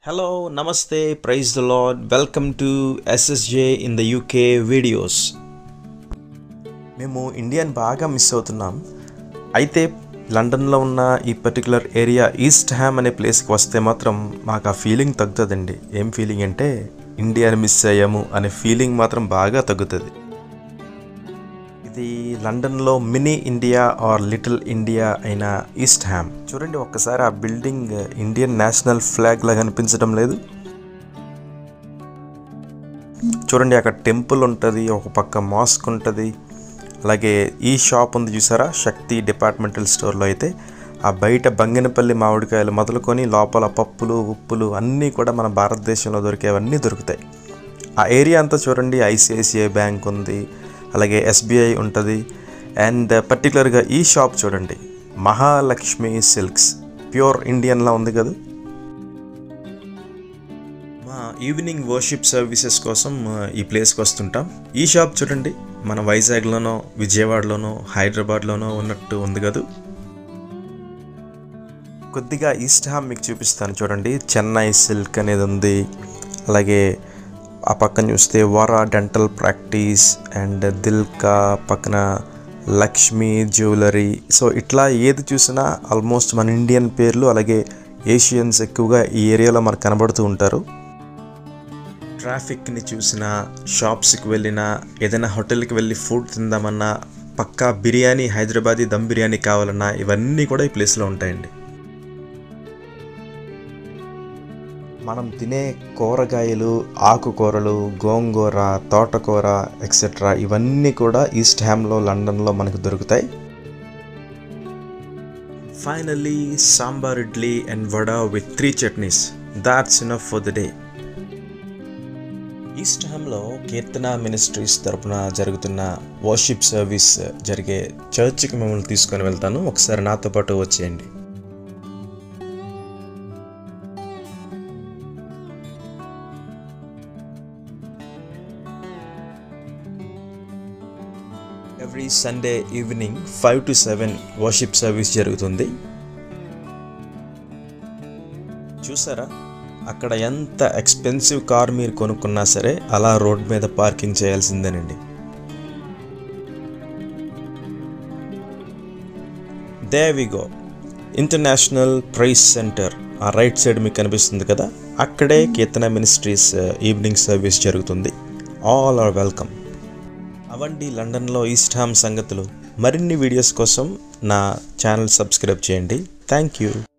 Hello, Namaste, praise the Lord. Welcome to SSJ in the UK videos. మేము Indian బాగా miss అవుతున్నాం అయితే లండన్లో ఉన్న ఈ పర్టికులర్ ఏరియా ఈస్ట్ హ్యామ్ అనే ప్లేస్కి వస్తే మాత్రం మాకు ఆ ఫీలింగ్ తగ్గుతుందండి ఏం ఫీలింగ్ అంటే ఇండియాని మిస్ అయ్యాము అనే ఫీలింగ్ మాత్రం బాగా తగ్గుతుంది ఇది లండన్లో mini India or little India అయిన ఈస్ట్ హ్యామ్ చూడండి ఒక్కసారి ఆ బిల్డింగ్ ఇండియన్ నేషనల్ ఫ్లాగ్ లాగా అనిపించడం లేదు చూడండి అక్కడ టెంపుల్ ఉంటుంది ఒక పక్క మాస్క్ ఉంటుంది అలాగే ఈ షాప్ ఉంది చూసారా శక్తి డిపార్ట్మెంటల్ స్టోర్లో అయితే ఆ బయట బంగినపల్లి మామిడికాయలు మొదలుకొని లోపల పప్పులు ఉప్పులు అన్నీ కూడా మన భారతదేశంలో దొరికేవన్నీ దొరుకుతాయి ఆ ఏరియా అంతా చూడండి ఐసిఐసిఐ బ్యాంక్ ఉంది అలాగే ఎస్బీఐ ఉంటుంది అండ్ పర్టికులర్గా ఈ షాప్ చూడండి మహాలక్ష్మి సిల్క్స్ ప్యూర్ ఇండియన్లా ఉంది కదా మా ఈవినింగ్ వర్షిప్ సర్వీసెస్ కోసం ఆ, ఈ ప్లేస్కి వస్తుంటాం ఈ షాప్ చూడండి మన వైజాగ్లోనో విజయవాడలోనో హైదరాబాద్లోనో ఉన్నట్టు ఉంది కదా కొద్దిగా ఈస్ట్ హామ్ మీకు చూపిస్తాను చూడండి చెన్నై సిల్క్ అనేది ఉంది అలాగే ఆ పక్కన చూస్తే వరా డెంటల్ ప్రాక్టీస్ అండ్ దిల్కా పక్కన లక్ష్మీ జ్యువెలరీ సో ఇట్లా ఏది చూసినా ఆల్మోస్ట్ మన ఇండియన్ పేర్లు అలాగే ఏషియన్స్ ఎక్కువగా ఈ ఏరియాలో మనకు కనబడుతూ ఉంటారు ట్రాఫిక్ని చూసినా షాప్స్కి వెళ్ళినా ఏదైనా హోటల్కి వెళ్ళి ఫుడ్ తిందామన్నా పక్కా బిర్యానీ హైదరాబాదీ దమ్ బిర్యానీ కావాలన్నా ఇవన్నీ కూడా ఈ ప్లేస్లో ఉంటాయండి మనం తినే కూరగాయలు ఆకుకూరలు గోంగూర తోటకూర ఎక్సెట్రా ఇవన్నీ కూడా ఈస్ట్ హ్యామ్లో లండన్లో మనకు దొరుకుతాయి finally sambar idli and vada with three chutneys that's enough for the day East హ్యామ్లో కీర్తన మినిస్ట్రీస్ తరపున జరుగుతున్న వర్షిప్ సర్వీస్ జరిగే చర్చ్కి మిమ్మల్ని తీసుకొని వెళ్తాను ఒకసారి నాతో పాటు వచ్చేయండి every Sunday evening five to seven worship service జరుగుతుంది చూసారా అక్కడ ఎంత ఎక్స్పెన్సివ్ కార్ మీరు కొనుక్కున్నా సరే అలా రోడ్ మీద పార్కింగ్ చేయాల్సిందేనండి there we go international price centre ఆ రైట్ సైడ్ మీకు కనిపిస్తుంది కదా అక్కడే కీర్తన మినిస్ట్రీస్ ఈవినింగ్ సర్వీస్ జరుగుతుంది ఆల్ ఆర్ వెల్కమ్ అవండి లండన్లో ఈస్ట్ హామ్ సంగతులు మరిన్ని వీడియోస్ కోసం నా ఛానల్ సబ్స్క్రైబ్ చేయండి థ్యాంక్ యూ